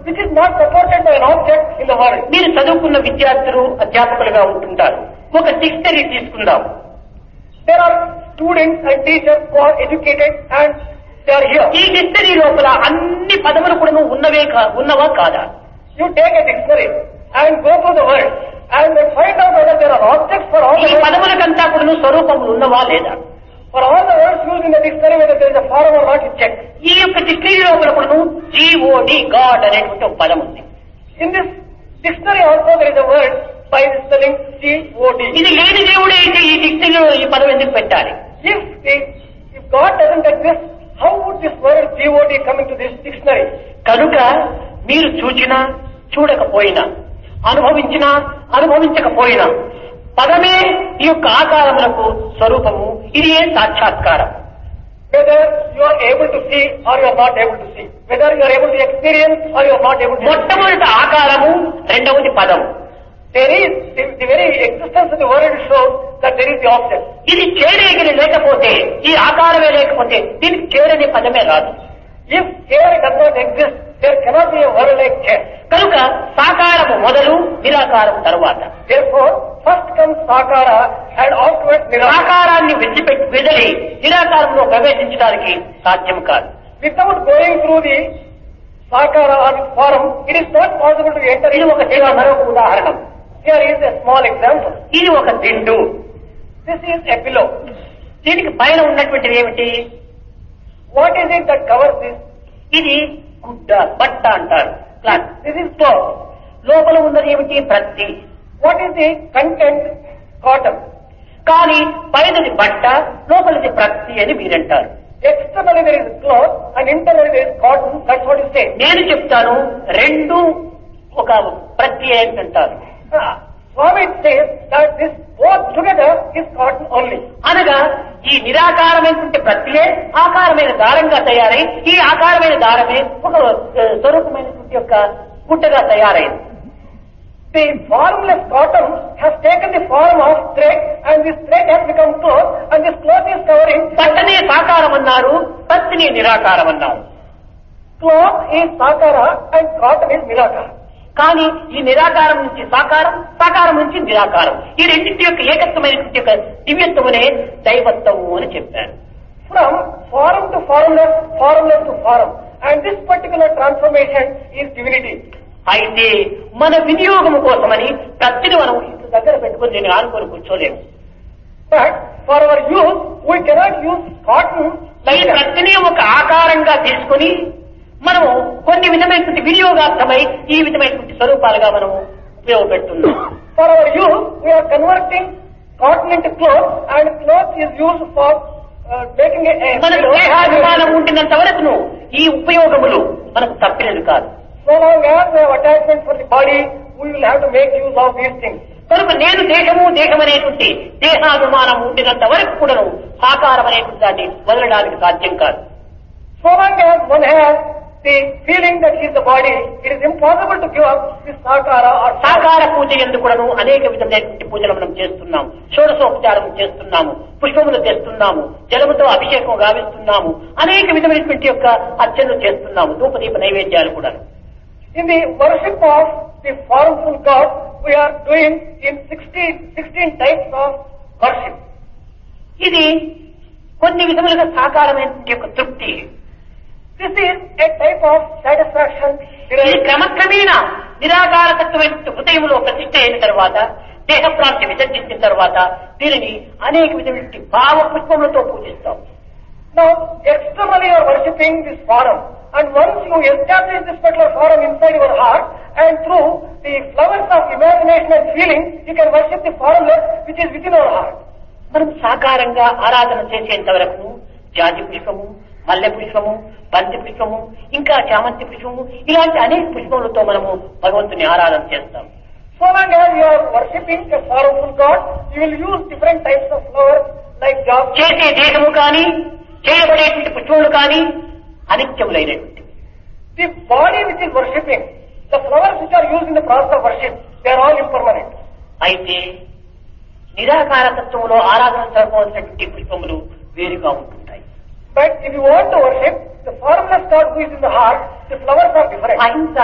which is not supported by an object in the world. మీరు చదువుకున్న విద్యార్థులు అధ్యాపకులుగా ఉంటుంటారు ఒక డిక్షనరీ తీసుకుందాం There are students and teachers who are educated and they are here. ఈ dictionary లోపల అన్ని పదములు కూడా ఉన్నవే కా- ఉన్నవా కాదా You take a dictionary and go through the world and then find out whether there are objects for all ఈ the words, పదములకంతా కూడా స్వరూపములు ఉన్నవా లేదా for all the words used in the dictionary whether there is a form or not you check. ఈ యొక్క dictionary లోపల కూడా GOD God అనేటువంటి ఒక పదం ఉంది In this dictionary also there is a word by the spelling G-O-D. ఇది లేని దేవుడే అయితే ఈ డిక్షనరీలో ఈ పదం ఎందుకు పెట్టాలి If, the, if God doesn't exist, how would this word G-O-D come into this dictionary? కనుక మీరు చూచినా చూడకపోయినా అనుభవించినా అనుభవించకపోయినా పదమే ఈ యొక్క ఆకారములకు స్వరూపము ఇది ఏ సాక్షాత్కారం Whether you are able to see or you are not able to see. Whether you are able to experience or you are not able to మొట్టమొదటి ఆకారము రెండవది పదము There is, the, the very existence of the world shows that there is the object. ఇది చేరేగిరి లేకపోతే ఈ ఆకారమే లేకపోతే దీనికి చేరని పదమే రాదు If air does not exist, there cannot be a world like chair. కనుక సాకారము మొదలు నిరాకారం తరువాత Therefore, first comes Sakara and afterwards Nirakara. సాకారాన్ని విడిచిపెట్టి విదిలి నిరాకారంలో ప్రవేశించడానికి సాధ్యం కాదు Without going through the Sakara or the form, it is not possible to enter ఇది into ఒక చిన్న మరొక ఉదాహరణ Here is a small example. ఇది ఒక దిండు This is a pillow. దీనికి పైన ఉన్నటువంటిది ఏమిటి What is it that covers this? ఇది గుడ్డ బట్ట అంటారు క్లాత్ This is cloth. లోపల ఉన్నది ఏమిటి ప్రతి What is the content? Cotton. కానీ పైనది బట్ట లోపలిది ప్రతి అని మీరంటారు Externally there is cloth and internally there is cotton. That's what you say. నేను చెప్తాను రెండు ఒక ప్రతి అంటారు Ah, Swami says that this both together is cotton only. అనగా ఈ నిరాకారమైనటువంటి ప్రక్రియ ఆకారమైన దారంగా తయారై ఈ ఆకారమైన దారమే ఒక ఆ, స్వరూపమైనటువంటి యొక్క గుట్టగా తయారైంది The formless cotton has taken the form of thread and this thread has become cloth and this cloth is covering పట్టనే సాకారం అన్నారు పత్తిని నిరాకారం అన్నారు cloth is sakara and cotton is nirakara. కానీ ఈ నిరాకారం నుంచి సాకారం సాకారం నుంచి నిరాకారం ఈ రెండింటి యొక్క ఏకత్వమైనటువంటి యొక్క దివ్యత్వమునే దైవత్వము అని చెప్పారు From form to formless, formless to form. And this particular transformation is divinity. అయితే మన వినియోగం కోసమని ప్రతిని మనం ఇంటి దగ్గర పెట్టుకుని నేను ఆనుకొని కూర్చోలేము But for our use, we cannot use cotton ఈ like that. ప్రతిని ఒక ఆకారంగా తీసుకుని మనము కొన్ని విధమైనటువంటి వినియోగార్థమై ఈ విధమైనటువంటి స్వరూపాలుగా మనము ఉపయోగపెడుతున్నాం For our use, we are converting cotton into cloth and cloth is used for uh, making a, a మనకు దేహాభిమానం ఉండినంత వరకు ఈ ఉపయోగములు మనకు తప్పినది కాదు So long as we have attachment for the body, we will have to make use of these things. కనుక నేను దేహము దేహం అనేటువంటి దేహాభిమానం ఉండినంత వరకు కూడాను సాకారం అనేటువంటి దాన్ని వదలడానికి సాధ్యం కాదు So long as one has the feeling that he is the body, it is impossible to give up this sakara or సాకార పూజ ఎందుకు కూడాను అనేక విధమైనటువంటి పూజలు మనం చేస్తున్నాము షోడశోపచారం చేస్తున్నాము పుష్పములు తెస్తున్నాము జలముతో అభిషేకం గావిస్తున్నాము అనేక విధమైనటువంటి యొక్క అర్చనలు చేస్తున్నాము ధూపదీప నైవేద్యాలు కూడా In the worship of the formful God, we are doing in 16, 16 types of worship. ఇది కొన్ని విధములుగా సాకారమైనటువంటి యొక్క తృప్తి This is a type of satisfaction. ఇది derived- క్రమక్రమేణా నిరాకారతత్వమైన హృదయంలో ప్రతిష్ట అయిన తర్వాత దేహప్రాంతి విసర్జించిన తర్వాత దీనిని అనేక విధమైన భావ పుష్పములతో పూజిస్తాం Now, externally you are worshipping this form. And once you establish this particular form inside your heart, and through the flowers of imagination and feeling, you can worship the formless which is within our heart. మనం సాకారంగా ఆరాధన చేసేంత వరకు జాజి పుష్పము మల్లె పుష్పము బంతి పుష్పము ఇంకా చామంతి పుష్పము ఇలాంటి అనేక పుష్పములతో మనము భగవంతుని ఆరాధన చేస్తాం So long as you are worshipping a sorrowful God, you will use different types of flowers like jobs. చేసే దేహము కానీ చేయబడేటువంటి పుష్పములు కానీ అనిత్యములైనటువంటి The body which is worshipping, the flowers which are used in the process of worship, they are all impermanent. అయితే నిరాకార తత్వములో ఆరాధన జరపవలసినటువంటి పుష్పములు వేరుగా ఉంటుంటాయి But if you want to worship the formless God who is in the heart, the flowers are different. అహింస